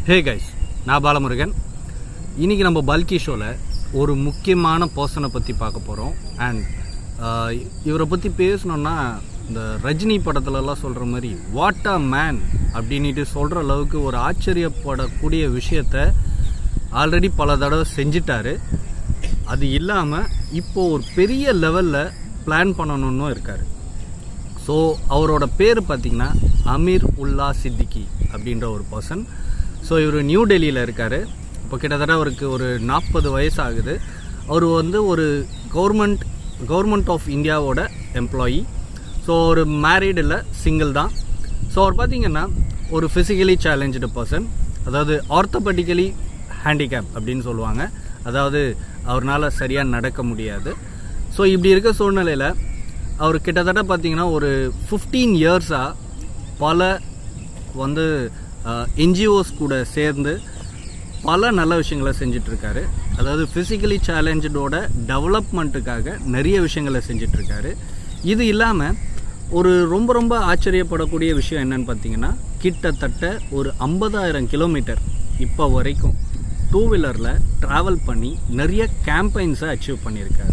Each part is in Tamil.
ஹே கைஸ் நான் பாலமுருகன் இன்னைக்கு நம்ம பல்கி ஷோவில் ஒரு முக்கியமான பர்சனை பற்றி பார்க்க போகிறோம் அண்ட் இவரை பற்றி பேசணுன்னா இந்த ரஜினி படத்துலலாம் சொல்கிற மாதிரி வாட் அ மேன் அப்படின்ட்டு சொல்கிற அளவுக்கு ஒரு ஆச்சரியப்படக்கூடிய விஷயத்த ஆல்ரெடி பல தடவை செஞ்சிட்டாரு அது இல்லாமல் இப்போ ஒரு பெரிய லெவலில் பிளான் பண்ணணும்னு இருக்காரு ஸோ அவரோட பேர் பார்த்தீங்கன்னா அமீர் உல்லா சித்திகி அப்படின்ற ஒரு பர்சன் ஸோ இவர் நியூ டெல்லியில் இருக்கார் இப்போ கிட்டத்தட்ட அவருக்கு ஒரு நாற்பது வயசு ஆகுது அவர் வந்து ஒரு கவர்மெண்ட் கவர்மெண்ட் ஆஃப் இந்தியாவோட எம்ப்ளாயி ஸோ ஒரு மேரீடு இல்லை சிங்கிள் தான் ஸோ அவர் பார்த்தீங்கன்னா ஒரு ஃபிசிக்கலி சேலஞ்சு பர்சன் அதாவது ஆர்த்தோபெட்டிக்கலி ஹேண்டிகேப் அப்படின்னு சொல்லுவாங்க அதாவது அவர்னால சரியாக நடக்க முடியாது ஸோ இப்படி இருக்க சூழ்நிலையில் அவர் கிட்டத்தட்ட பார்த்தீங்கன்னா ஒரு ஃபிஃப்டீன் இயர்ஸாக பல வந்து என்ஜிஓஸ் கூட சேர்ந்து பல நல்ல விஷயங்களை செஞ்சுட்டு இருக்காரு அதாவது ஃபிசிக்கலி சேலஞ்சோட டெவலப்மெண்ட்டுக்காக நிறைய விஷயங்களை செஞ்சுட்டு இருக்காரு இது இல்லாமல் ஒரு ரொம்ப ரொம்ப ஆச்சரியப்படக்கூடிய விஷயம் என்னன்னு பார்த்தீங்கன்னா கிட்டத்தட்ட ஒரு ஐம்பதாயிரம் கிலோமீட்டர் இப்போ வரைக்கும் டூ வீலரில் ட்ராவல் பண்ணி நிறைய கேம்பெயின்ஸை அச்சீவ் பண்ணியிருக்காரு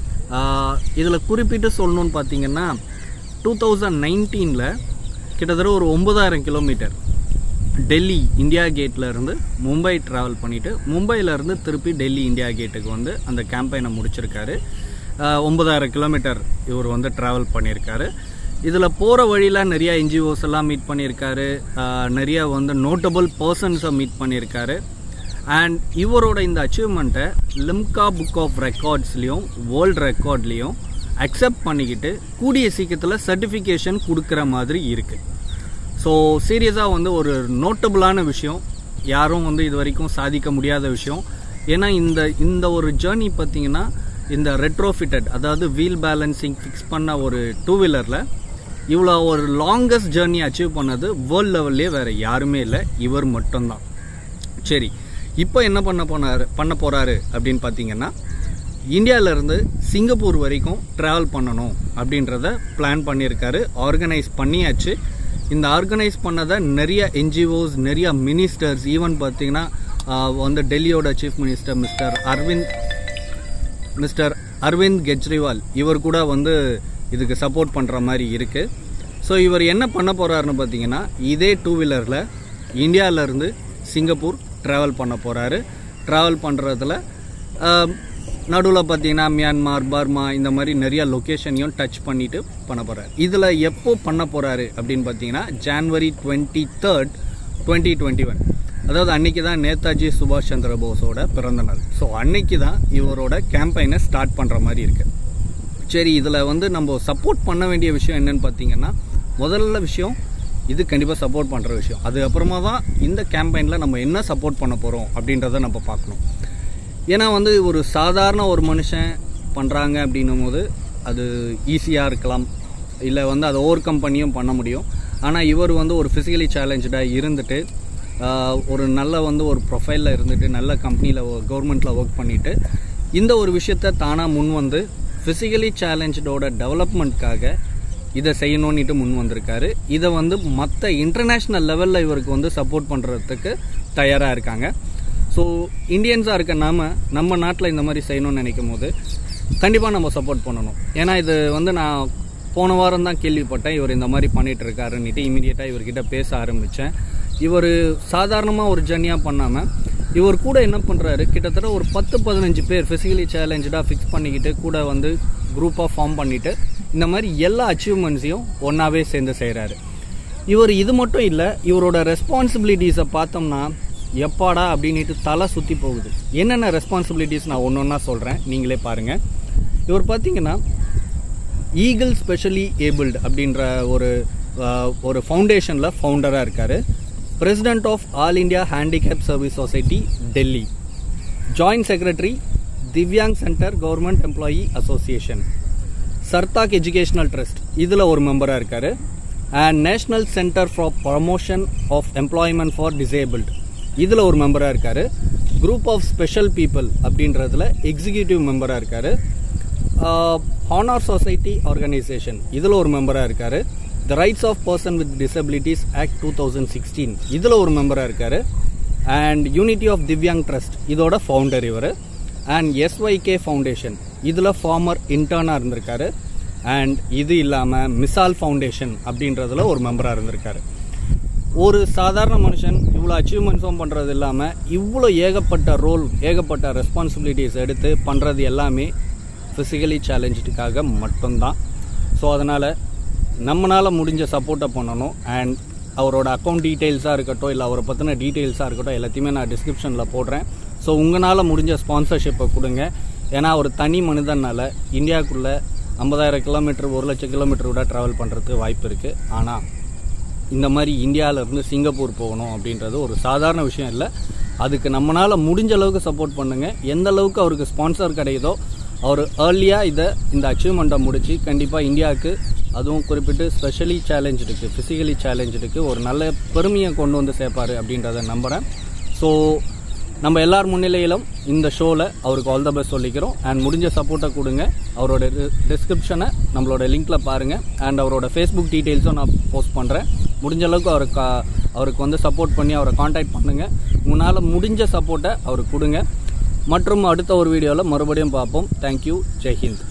இதில் குறிப்பிட்டு சொல்லணும்னு பார்த்தீங்கன்னா டூ தௌசண்ட் நைன்டீனில் கிட்டத்தட்ட ஒரு ஒன்பதாயிரம் கிலோமீட்டர் டெல்லி இந்தியா கேட்டில் இருந்து மும்பை ட்ராவல் பண்ணிவிட்டு மும்பையிலேருந்து திருப்பி டெல்லி இந்தியா கேட்டுக்கு வந்து அந்த கேம்பெயினை முடிச்சிருக்காரு ஒன்பதாயிரம் கிலோமீட்டர் இவர் வந்து ட்ராவல் பண்ணியிருக்காரு இதில் போகிற வழியில் நிறைய என்ஜிஓஸ் எல்லாம் மீட் பண்ணியிருக்காரு நிறைய வந்து நோட்டபுள் பர்சன்ஸை மீட் பண்ணியிருக்காரு அண்ட் இவரோட இந்த அச்சீவ்மெண்ட்டை லிம்கா புக் ஆஃப் ரெக்கார்ட்ஸ்லேயும் வேர்ல்ட் ரெக்கார்ட்லேயும் அக்செப்ட் பண்ணிக்கிட்டு கூடிய சீக்கிரத்தில் சர்டிஃபிகேஷன் கொடுக்குற மாதிரி இருக்குது ஸோ சீரியஸாக வந்து ஒரு நோட்டபுளான விஷயம் யாரும் வந்து இது வரைக்கும் சாதிக்க முடியாத விஷயம் ஏன்னா இந்த இந்த ஒரு ஜேர்னி பார்த்தீங்கன்னா இந்த ரெட்ரோஃபிட்டட் அதாவது வீல் பேலன்சிங் ஃபிக்ஸ் பண்ண ஒரு டூ வீலரில் இவ்வளோ ஒரு லாங்கஸ்ட் ஜேர்னி அச்சீவ் பண்ணது வேர்ல்ட் லெவல்லே வேறு யாருமே இல்லை இவர் மட்டும்தான் சரி இப்போ என்ன பண்ண போனார் பண்ண போகிறாரு அப்படின்னு பார்த்தீங்கன்னா இந்தியாவிலேருந்து சிங்கப்பூர் வரைக்கும் ட்ராவல் பண்ணணும் அப்படின்றத பிளான் பண்ணியிருக்காரு ஆர்கனைஸ் பண்ணியாச்சு இந்த ஆர்கனைஸ் பண்ணதை நிறைய என்ஜிஓஸ் நிறைய மினிஸ்டர்ஸ் ஈவன் பார்த்தீங்கன்னா வந்து டெல்லியோட chief minister mister Arvind mister Arvind Kejriwal இவர் கூட வந்து இதுக்கு சப்போர்ட் பண்ணுற மாதிரி இருக்குது ஸோ இவர் என்ன பண்ண போகிறாருன்னு பார்த்தீங்கன்னா இதே டூ வீலரில் இந்தியாவிலேருந்து சிங்கப்பூர் ட்ராவல் பண்ண போகிறாரு ட்ராவல் பண்ணுறதுல நடுவில் பார்த்தீங்கன்னா மியான்மார் பர்மா இந்த மாதிரி நிறைய லொக்கேஷனையும் டச் பண்ணிட்டு பண்ண போகிறாரு இதில் எப்போ பண்ண போகிறாரு அப்படின்னு பார்த்தீங்கன்னா January twenty third twenty twenty one அதாவது அன்னைக்கு தான் நேதாஜி சுபாஷ் சந்திர போஸோட பிறந்த நாள் ஸோ அன்னைக்கு தான் இவரோட கேம்பெயினை ஸ்டார்ட் பண்ணுற மாதிரி இருக்கு சரி இதில் வந்து நம்ம சப்போர்ட் பண்ண வேண்டிய விஷயம் என்னன்னு பார்த்தீங்கன்னா முதல்ல விஷயம் இது கண்டிப்பாக சப்போர்ட் பண்ணுற விஷயம் அது அப்புறமா தான் இந்த கேம்பெயினில் நம்ம என்ன சப்போர்ட் பண்ண போகிறோம் அப்படின்றத நம்ம பார்க்கணும் ஏன்னா வந்து ஒரு சாதாரண ஒரு மனுஷன் பண்ணுறாங்க அப்படின்னும் போது அது ஈஸியாக இருக்கலாம் இல்லை வந்து அதை ஓவர் கம் பண்ணியும் பண்ண முடியும் ஆனால் இவர் வந்து ஒரு ஃபிசிக்கலி சேலஞ்சாக இருந்துட்டு ஒரு நல்ல வந்து ஒரு ப்ரொஃபைலில் இருந்துட்டு நல்ல கம்பெனியில் கவர்மெண்ட்டில் ஒர்க் பண்ணிவிட்டு இந்த ஒரு விஷயத்த தானாக முன் வந்து ஃபிசிக்கலி சேலஞ்சோட டெவலப்மெண்ட்காக இதை செய்யணும்னுட்டு முன் வந்திருக்காரு இதை வந்து மற்ற இன்டர்நேஷ்னல் லெவலில் இவருக்கு வந்து சப்போர்ட் பண்ணுறதுக்கு தயாராக இருக்காங்க ஸோ இந்தியன்ஸாக இருக்க நாம நம்ம நாட்டில் இந்த மாதிரி செய்யணும்னு நினைக்கும் போது கண்டிப்பாக நம்ம சப்போர்ட் பண்ணணும் ஏன்னா இது வந்து நான் போன வாரம் தான் கேள்விப்பட்டேன் இவர் இந்த மாதிரி பண்ணிட்டு இருக்காருன்னுட்டு இமீடியட்டாக இவர்கிட்ட பேச ஆரம்பித்தேன் இவர் சாதாரணமாக ஒரு ஜர்னியாக பண்ணாமல் இவர் கூட என்ன பண்ணுறாரு கிட்டத்தட்ட ஒரு பத்து பதினஞ்சு பேர் ஃபிசிக்கலி சேலஞ்சடாக ஃபிக்ஸ் பண்ணிக்கிட்டு கூட வந்து குரூப்பாக ஃபார்ம் பண்ணிவிட்டு இந்த மாதிரி எல்லா அச்சீவ்மெண்ட்ஸையும் ஒன்றாவே சேர்ந்து செய்கிறாரு இவர் இது மட்டும் இல்லை இவரோட ரெஸ்பான்சிபிலிட்டிஸை பார்த்தோம்னா எப்பாடா அப்படின்ட்டு தலை சுற்றி போகுது என்னென்ன ரெஸ்பான்சிபிலிட்டிஸ் நான் ஒன்று ஒன்றா சொல்கிறேன் நீங்களே பாருங்கள் இவர் பார்த்தீங்கன்னா ஈகிள் ஸ்பெஷலி ஏபிள்டு அப்படின்ற ஒரு ஒரு ஃபவுண்டேஷனில் ஃபவுண்டராக இருக்கார் president of all India handicap service society Delhi joint secretary Divyang centre government employee association Sarthak educational trust இதில் ஒரு மெம்பராக இருக்கார் and national centre for promotion of employment for disabled இதில் ஒரு மெம்பராக இருக்கார் குரூப் ஆஃப் ஸ்பெஷல் பீப்புள் அப்படின்றதுல எக்ஸிக்யூட்டிவ் மெம்பராக இருக்கார் ஹானர் சொசைட்டி ஆர்கனைசேஷன் இதில் ஒரு மெம்பராக இருக்கார் the rights of person with disabilities act two thousand sixteen இதில் ஒரு மெம்பராக இருக்கார் and unity of Divyang trust இதோட ஃபவுண்டர் இவர் அண்ட் எஸ்ஒய்கே ஃபவுண்டேஷன் இதில் ஃபார்மர் இன்டர்னாக இருந்திருக்காரு அண்ட் இது இல்லாமல் மிசால் ஃபவுண்டேஷன் அப்படின்றதுல ஒரு மெம்பராக இருந்திருக்காரு ஒரு சாதாரண மனுஷன் இவ்வளோ அச்சீவ்மெண்ட்ஸும் பண்ணுறது இல்லாமல் இவ்வளோ ஏகப்பட்ட ரோல் ஏகப்பட்ட ரெஸ்பான்சிபிலிட்டிஸ் எடுத்து பண்ணுறது எல்லாமே ஃபிசிக்கலி சேலஞ்சுக்காக மட்டும்தான் ஸோ அதனால் நம்மளால் முடிஞ்ச சப்போர்ட்டை பண்ணணும் அண்ட் அவரோட அக்கௌண்ட் டீட்டெயில்ஸாக இருக்கட்டும் இல்லை அவரை பற்றின டீட்டெயில்ஸாக இருக்கட்டும் எல்லாத்தையுமே நான் டிஸ்கிரிப்ஷனில் போடுறேன் ஸோ உங்களால் முடிஞ்ச ஸ்பான்சர்ஷிப்பை கொடுங்க ஏன்னா ஒரு தனி மனிதனால இந்தியாவுக்குள்ளே ஐம்பதாயிரம் கிலோமீட்டர் ஒரு லட்சம் கிலோமீட்டர் விட ட்ராவல் பண்ணுறதுக்கு வாய்ப்பு இருக்குது ஆனால் இந்த மாதிரி இந்தியாவிலேருந்து சிங்கப்பூர் போகணும் அப்படின்றது ஒரு சாதாரண விஷயம் இல்லை அதுக்கு நம்மளால் முடிஞ்ச அளவுக்கு சப்போர்ட் பண்ணுங்கள் எந்த அளவுக்கு அவருக்கு ஸ்பான்சர் கிடைக்குதோ அவர் ஏர்லியாக இதை இந்த அச்சீவ்மெண்ட்டை முடித்து கண்டிப்பாக இந்தியாவுக்கு அதுவும் குறிப்பிட்டு ஸ்பெஷலி சேலஞ்சுக்கு ஃபிசிக்கலி சேலஞ்சுக்கு ஒரு நல்ல பெருமையை கொண்டு வந்து சேர்ப்பார் அப்படின்றத நம்புகிறேன் ஸோ நம்ம எல்லார் முன்னிலையிலும் இந்த ஷோவில் அவருக்கு ஆல் த பெஸ்ட் சொல்லிக்கிறோம் அண்ட் முடிஞ்ச சப்போர்ட்டை கொடுங்க அவரோட டிஸ்கிரிப்ஷனை நம்மளோட லிங்க்ல பாருங்கள் அண்ட் அவரோட ஃபேஸ்புக் டீட்டெயில்ஸும் நான் போஸ்ட் பண்ணுறேன் முடிஞ்ச அளவுக்கு அவருக்கு அவருக்கு வந்து சப்போர்ட் பண்ணி அவரை காண்டாக்ட் பண்ணுங்கள் உங்களால் முடிஞ்ச சப்போர்ட்டை அவருக்கு கொடுங்க மற்றும் அடுத்த ஒரு வீடியோவில் மறுபடியும் பார்ப்போம் தேங்க்யூ ஜெய்ஹிந்த்